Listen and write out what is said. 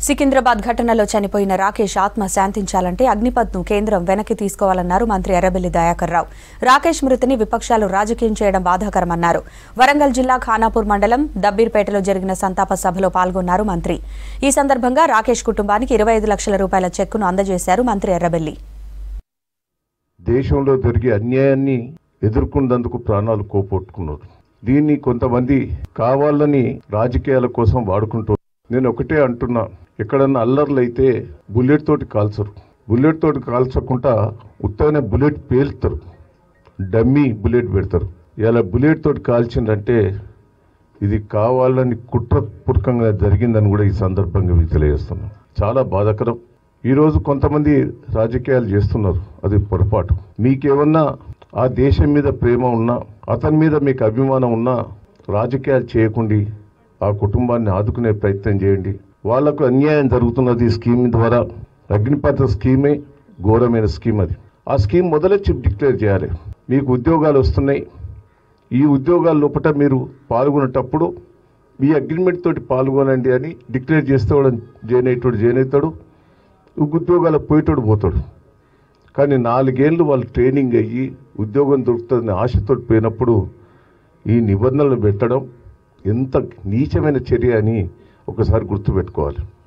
సికింద్రాబాద్ ఘటనలో చనిపోయిన రాకేష్ ఆత్మ శాంతించాలంటే అగ్నిపథ్ను కేంద్రం వెనక్కి తీసుకోవాలన్నారు మంత్రి ఎర్రబెల్లి దయాకర్ రావు రాకేష్ మృతిని విపక్షాలు రాజకీయం చేయడం బాధాకరమన్నారు వరంగల్ జిల్లా ఖానాపూర్ మండలం దబ్బీర్పేటలో జరిగిన సంతాప సభలో పాల్గొన్నారు మంత్రి ఈ సందర్భంగా రాకేష్ కుటుంబానికి ఇరవై ఐదు లక్షల రూపాయల చెక్కును అందజేశారు మంత్రి ఎర్రబెల్లి దేశంలో జరిగే అన్యాయాన్ని ఎదుర్కొన్నందుకు ప్రాణాలు కోపోట్టుకున్నారు దీన్ని కొంతమంది కావాలని రాజకీయాల కోసం వాడుకుంటూ నేను ఒకటే అంటున్నా ఎక్కడన్నా అల్లర్లు అయితే బుల్లెట్ తోటి కాల్చరు బుల్లెట్ తోటి కాల్చకుండా ఉత్తగానే బుల్లెట్ పేలుతారు డమ్మీ బుల్లెట్ పెడతారు ఇలా బుల్లెట్ తోటి కాల్చిందంటే ఇది కావాలని కుట్రపూర్వకంగా జరిగిందని కూడా ఈ సందర్భంగా మీకు తెలియజేస్తున్నాం చాలా బాధాకరం ఈరోజు కొంతమంది రాజకీయాలు చేస్తున్నారు అది పొరపాటు మీకేమన్నా ఆ దేశం మీద ప్రేమ ఉన్నా అతని మీద మీకు అభిమానం ఉన్నా రాజకీయాలు చేయకుండి ఆ కుటుంబాన్ని ఆదుకునే ప్రయత్నం చేయండి వాళ్లకు అన్యాయం జరుగుతున్నది ఈ స్కీమ్ ద్వారా అగ్నిపథ స్కీమే ఘోరమైన స్కీమ్ అది ఆ స్కీమ్ మొదలే చిప్ డిక్లేర్ చేయాలి మీకు ఉద్యోగాలు వస్తున్నాయి ఈ ఉద్యోగాల లోపల మీరు పాల్గొనేటప్పుడు ఈ అగ్రిమెంట్ తోటి పాల్గొనండి అని డిక్లేర్ చేస్తే వాడు జాయిన్ అయ్యేటోడు జాయిన్ అవుతాడు ఉద్యోగాలు పోయేటోడు పోతాడు కానీ నాలుగేళ్ళు వాళ్ళు ట్రైనింగ్ అయ్యి ఉద్యోగం దొరుకుతుందని ఆశతో పోయినప్పుడు ఈ నిబంధనలు పెట్టడం ఎంత నీచమైన చర్య అని ఒకసారి గుర్తుపెట్టుకోవాలి